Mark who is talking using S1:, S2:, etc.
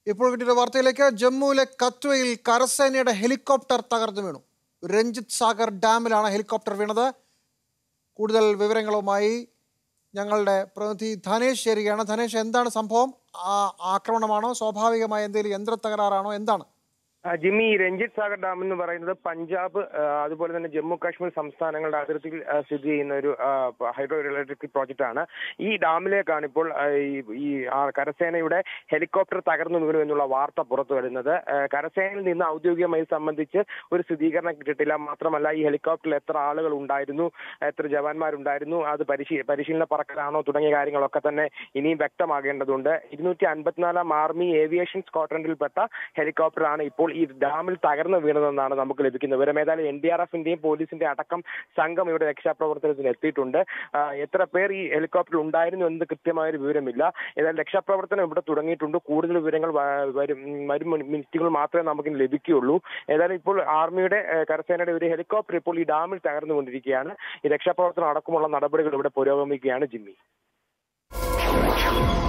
S1: ഇപ്പോൾ കിട്ടിയ വാർത്തയിലേക്ക് ജമ്മുവിലെ കത്വയിൽ കരസേനയുടെ ഹെലികോപ്റ്റർ തകർന്നു വീണു രഞ്ജിത് സാഗർ ഡാമിലാണ് ഹെലികോപ്റ്റർ വീണത് കൂടുതൽ വിവരങ്ങളുമായി ഞങ്ങളുടെ പ്രതിനിധി ധനേഷ് ചേരുകയാണ് ധനേഷ് എന്താണ് സംഭവം ആ ആക്രമണമാണോ സ്വാഭാവികമായ എന്തെങ്കിലും യന്ത്ര തകരാറാണോ എന്താണ്
S2: ആ, ജിമ്മി ഈ രഞ്ജിത് സാഗർ ഡാം എന്ന് പറയുന്നത് പഞ്ചാബ് ആ, അതുപോലെ തന്നെ ജമ്മു കാശ്മീർ സംസ്ഥാനങ്ങളുടെ അതിർത്തിയിൽ ആ, സ്ഥിതി ചെയ്യുന്ന ഒരു ഹൈഡ്രോ ഇലക്ട്രിക് പ്രോജക്റ്റ് ആണ് ഈ ഡാമിലേക്കാണ് ഇപ്പോൾ ആ, ഈ- ഈ ആ, കരസേനയുടെ ഹെലികോപ്റ്റർ തകർന്നു വീണു എന്നുള്ള വാർത്ത പുറത്തു വരുന്നത് ആ, കരസേനയിൽ നിന്ന് ഔദ്യോഗികമായി സംബന്ധിച്ച് ഒരു സ്ഥിരീകരണം കിട്ടിയിട്ടില്ല മാത്രമല്ല ഈ ഹെലികോപ്റ്ററിൽ എത്ര ആളുകൾ ഉണ്ടായിരുന്നു എത്ര ജവാന്മാരുണ്ടായിരുന്നു അത് പരിശീ പരിശീലന പറക്കലാണോ തുടങ്ങിയ കാര്യങ്ങളൊക്കെ തന്നെ ഇനിയും വ്യക്തമാകേണ്ടതുണ്ട് ഇരുന്നൂറ്റി അൻപത്തിനാലാം ആർമി ഏവിയേഷൻ സ്ക്വാഡ്രന്റിൽപ്പെട്ട ഹെലികോപ്റ്ററാണ് ഇപ്പോൾ ഈ ഡാമിൽ തകർന്നു വീണതെന്നാണ് നമുക്ക് ലഭിക്കുന്ന വിവരം ഏതായാലും എൻ ഡി ആർ എഫിന്റെയും പോലീസിന്റെ അടക്കം സംഘം ഇവിടെ രക്ഷാപ്രവർത്തനത്തിന് എത്തിയിട്ടുണ്ട് ആ, എത്ര പേർ ഈ ഹെലികോപ്റ്ററിൽ ഉണ്ടായിരുന്നു എന്ന് കൃത്യമായ ഒരു വിവരമില്ല ഏതായാലും രക്ഷാപ്രവർത്തനം ഇവിടെ തുടങ്ങിയിട്ടുണ്ട് കൂടുതൽ വിവരങ്ങൾ വ- വരും വരും മിനിറ്റുകൾ മാത്രമേ നമുക്ക് ഇനി ലഭിക്കുകയുള്ളൂ ഏതായാലും ഇപ്പോൾ ആർമിയുടെ ഏ, കരസേനയുടെ ഒരു ഹെലികോപ്റ്റർ ഇപ്പോൾ ഈ ഡാമിൽ തകർന്നുകൊണ്ടിരിക്കുകയാണ് ഈ രക്ഷാപ്രവർത്തനം അടക്കമുള്ള നടപടികൾ ഇവിടെ പുരോഗമിക്കുകയാണ് ജിമ്മി